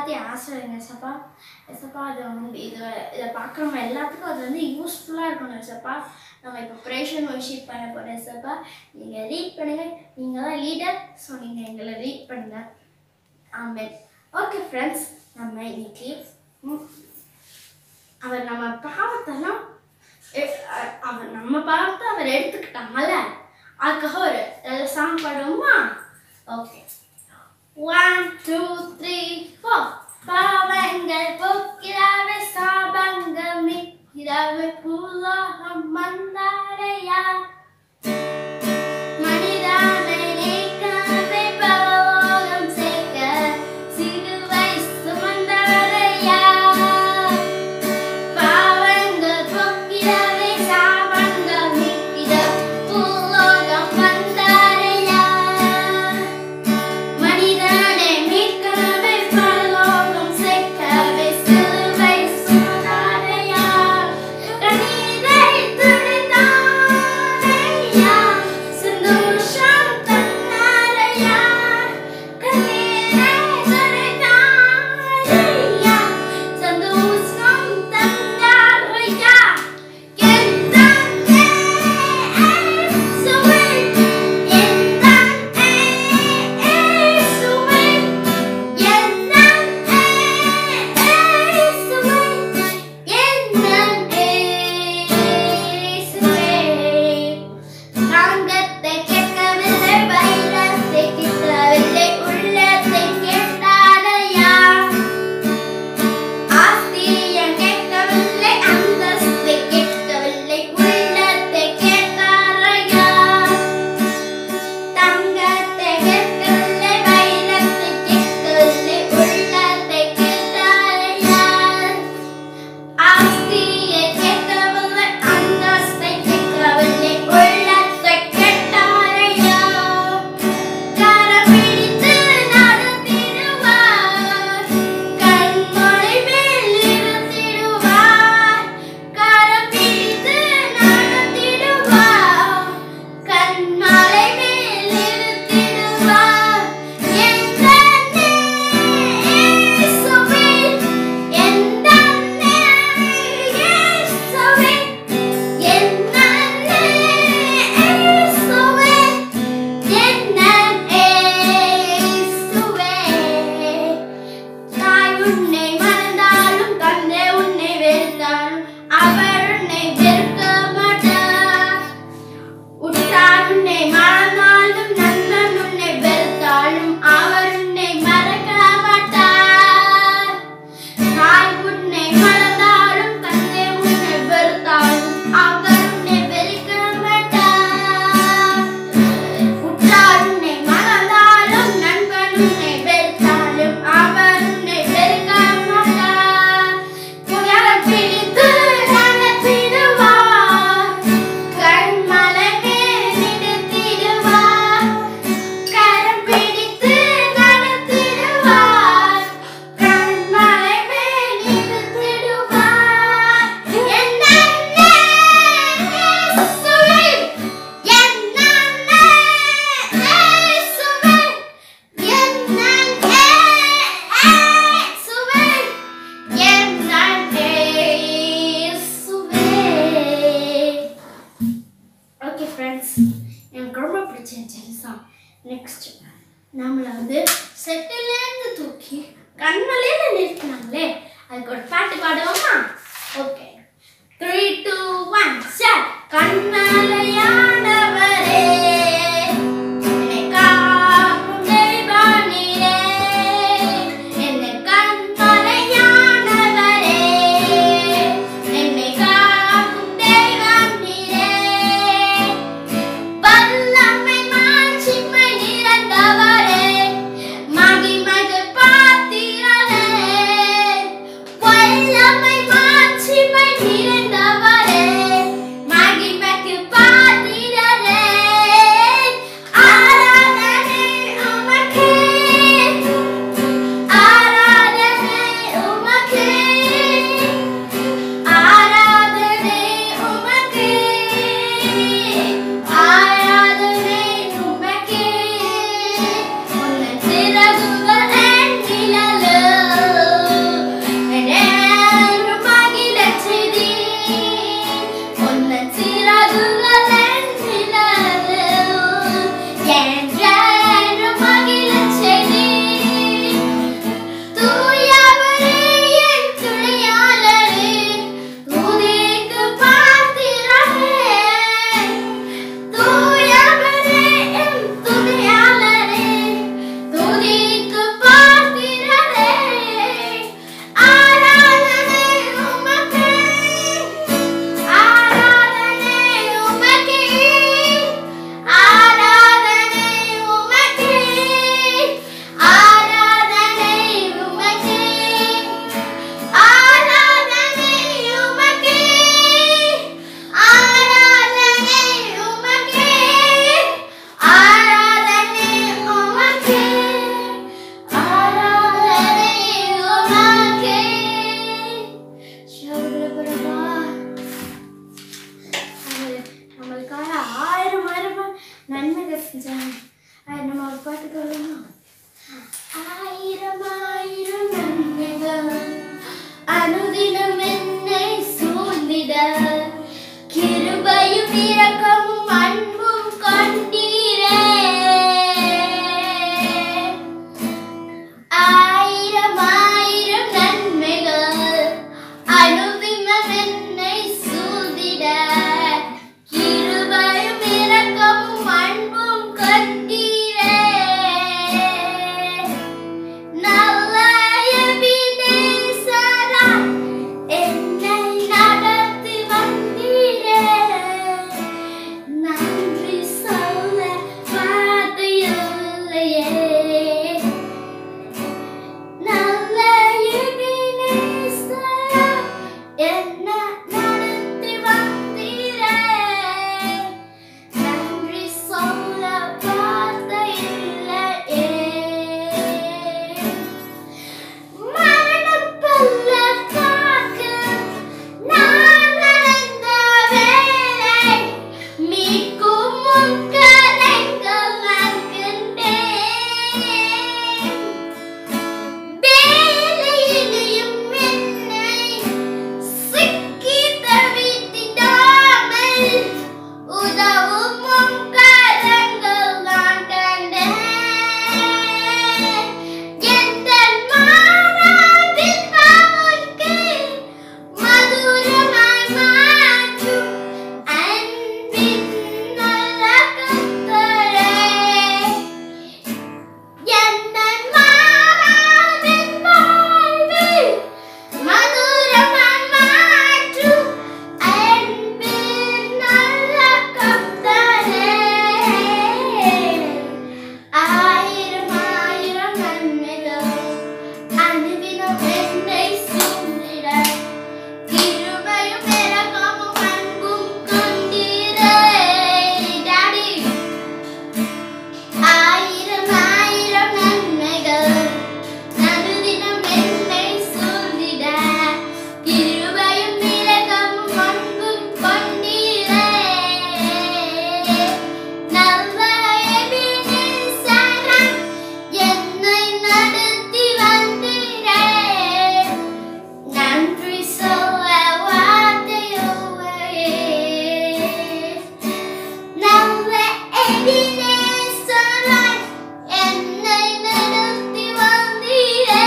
எல்லாத்தையும் ஆசிரியங்க சப்பா எசப்பா அது வந்து இது இதை பார்க்குறவங்க எல்லாத்துக்கும் அது வந்து யூஸ்ஃபுல்லாக இருக்கணும் எசப்பா நம்ம இப்போ ப்ரேஷன் ஒர்ஷிப் பண்ண போகிறோம் எசப்பா நீங்கள் ரீட் பண்ணுங்க நீங்கள் தான் லீடர் ஸோ நீங்கள் எங்களை ரீட் பண்ணுங்க ஆமென் ஓகே ஃப்ரெண்ட்ஸ் நம்ம இன்னைக்கு ம், அவர் நம்ம பாவத்தெல்லாம் எ- அ- அவர் நம்ம பாவத்தை அவர் எடுத்துக்கிட்டாங்கல்ல அதுக்காக ஒரு சாங் பாடுவோமா okay one two three four பாவங்கள் போக்கிறாவே சாபங்கமே இரவு பூலோகம் வந்தாரையா மனிதனை நீக்கவே பரலோகம் சேர்க்க சிலுவை சுமந்தாரையா பாவங்கள் போக்கிறவே சாபங்கள் நீக்கிட பூலோகம் வந்தாரையா மனிதனை மீட்கவே பரலோகம் சேர்க்கவே சிலுவை சுமந்தாரையா கண்ணீரை துடைத்தாரையா சந்தோஷம் தந்தாரையா கண்ணீரை துடைத்தாரையா சந்தோஷம் தந்தாரையா என் தந்தை இயேசுவே, என் தந்தை இயேசுவே, என் தந்தை இயேசுவே, என் தந்தை இயேசுவே. தங்கத்தை கேட்கவில்லை வைரத்தை கிட்டவில்லை உள்ளத்தை கேட்டாரையா ஆஸ்தியை கேட்கவில்லை அந்தஸ்தை கேட்கவில்லை உள்ளத்தை கேட்டாரையா தங்கத்தை கேட்கவில்லை வைரத்தை கேட்கவில்லை உள்ளத்தை கேட்டாரையா ஆஸ்தியை கேட்கவில்லை அந்தஸ்தை கேட்கவில்லை உள்ளத்தை கேட்டாரையா கரம் பிடித்து நடத்திடுவார் கண்மொழி மேல் இருத்திடுவார் கரம் பிடித்து நடத்திடுவார் கண்மலை மேல் இருத்திடுவார் என் தந்தை இயேசுவே என் தந்தை இயேசுவே என் தந்தை இயேசுவே தாய் உன்னை மறந்தாலும் தந்தை உன்னை வெறுத்தாலும் அவர் உன்னை வெறுக்க மாட்டார் உற்றார் உன்னை மறந்தாலும் நண்பன் உன்னை வெறுத்தாலும் அவர் உன்னை மறக்க மாட்டார் தாய் உன்னை மறந்தாலும் தந்தை உன்னை வெறுத்தாலும் அவர் உன்னை வெறுக்க மாட்டார் உற்றார் உன்னை மறந்தாலும் நண்பன் உன்னை வெறுத்தாலும் அவர் உன்னை வெறுக்க மாட்டார் கரம் பிடித்து நடத்திடுவார் கண்மலை மேல் நிறுத்திடுவார் கரம் பிடித்து நடத்திடுவார் கண்மலை மேல் நிறுத்திடுவார் என் அன்னை இயேசுவே என் அன்னை இயேசுவே என் அன்னை இயேசுவே என் அன்னை இயேசுவே ஓகே ஃப்ரெண்ட்ஸ் எனக்கு ரொம்ப பிடிச்சிருந்துச்சு இந்த சாங் நெக்ஸ்ட் நம்மளை வந்து செட்டிலேருந்து தூக்கி கண்மலையில நிறுத்தினாங்களே அதுக்கு ஒரு பாட்டு பாடுவோமா okay three two one sir கண்மலையானவரே என்னை காக்கும் தெய்வம் நீரே. என்னை கண்மலையானவரே, என்னை காக்கும் தெய்வம் நீரே. வல்லமை மாட்சிமை நிறைந்தவரே, மகிமைக்கு பாத்திரரே. வல்லமை மாட்சிமை நிறைந்தவரே, மகிமைக்கு பாத்திரரே. ஆராதனை உமக்கே. ஆராதனை உமக்கே. ஆராதனை உமக்கே. ஆராதனை உமக்கே. உன்னை சிறகுகள் என் நிழலில் அனுதினம் என்னை சூழ்ந்திட கிருபையும் இரக்கமும் அன்பும் கொண்டீரே ஆயிரம் ஆயிரம் நன்மைகள் அனுதினம் என்னை சூழ்ந்திட கிருபையும் இரக்கமும் அன்பும் கொண்டீரே நல்ல எபினேசரா, என்னை நடத்தி வந்தீரே. நன்றி சொல்ல வார்த்தை இல்லையே. நல்ல எபினேசரா, என்னை நடத்தி வந்தீரே. நன்றி சொல்ல வார்த்தை இல்லையே. மரணப்பல்ல காக்க நான் நடந்த வேளை மீட்கும் உன் கரங்கள் நான் கண்டேன். வேலையிலையும் என்னை சிக்கி தவித்திடாமல் உதவும் உன் கரங்கள் நான் கண்டேன். எந்தன் மாறாவின் வாழ்க்கை மதுரமாய் மாற்றும் அன்பின் நல்ல கர்த்தரே. எந்தன் மாறாவின் வாழ்வை மதுரமாய் மாற்றும் அன்பின் நல்ல கர்த்தரே. ஆயிரம் ஆயிரம் நன்மைகள் அனுதினம் என்னை சூழ்ந்திட கிருபையும் இரக்கமும் அன்பும் கொண்டீரே. Daddy. ஆயிரம் ஆயிரம் நன்மைகள் அனுதினம் என்னை சூழ்ந்திட கிருபையும் இரக்கமும் அன்பும் கொண்டீரே. நல்ல எபினேசரா, என்னை நடத்தி வந்தீரே. நன்றி சொல்ல வார்த்தை இல்லையே. நல்ல எபினேசரா, என்னை நடத்தி வந்தீரே.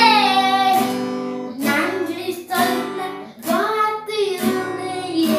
நன்றி சொல்ல வார்த்தை இல்லையே.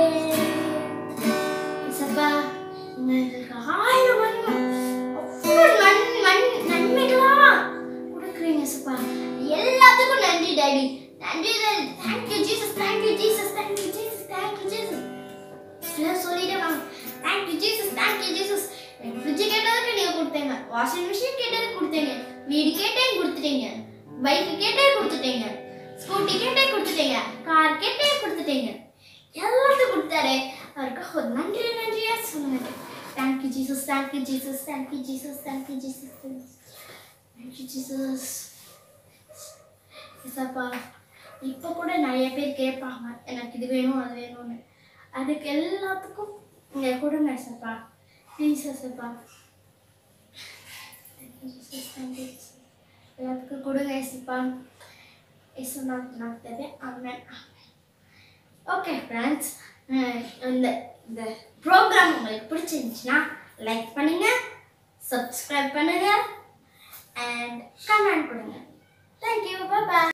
இசப்பா, உங்களுக்கு ஆயிரம் நன்மை, அவ்வளவு நன்- நன்- நன்மைகளா கொடுக்குறீங்க இசப்பா. எல்லாத்துக்கும் நன்றி டாடி நன்றி thank you Jesus thank you Jesus thank you Jesus thank you Jesus எல்லாம் சொல்லிட்டே வாங்க தேங்க்யூ ஜீசஸ் தேங்க்யூ ஜீசஸ் எனக்கு ஃப்ரிட்ஜ் கேட்டதுக்கு நீங்க கொடுத்தீங்க வாஷிங் மிஷின் கேட்டதுக்கு கொடுத்தீங்க வீடு கேட்டே கொடுத்துட்டீங்க பைக் கேட்டே கொடுத்துட்டீங்க ஸ்கூட்டி கேட்டே கொடுத்துட்டீங்க கார் கேட்டே கொடுத்துட்டீங்க எல்லாத்தையும் கொடுத்தாரு அவருக்கு ஒரு நன்றி நன்றியா சொல்லுங்க thank you Jesus thank you Jesus thank you Jesus thank you Jesus thank you Jesus இசப்பா இப்போ கூட நிறைய பேர் கேட்பாங்க எனக்கு இது வேணும் அது வேணும்னு அதுக்கு எல்லாத்துக்கும் நீங்கள் கொடுங்க இசப்பா ப்ளீஸ் இசப்பா எல்லாத்துக்கும் கொடுங்க இசப்பா இசு நான் நான் தேவை அம்மன் ஓகே ஃப்ரெண்ட்ஸ் இந்த இந்த ப்ரோக்ராம் உங்களுக்கு பிடிச்சிருந்துச்சுன்னா லைக் பண்ணுங்க சப்ஸ்கிரைப் பண்ணுங்க அண்ட் கமெண்ட் கொடுங்க தேங்க்யூ பாய்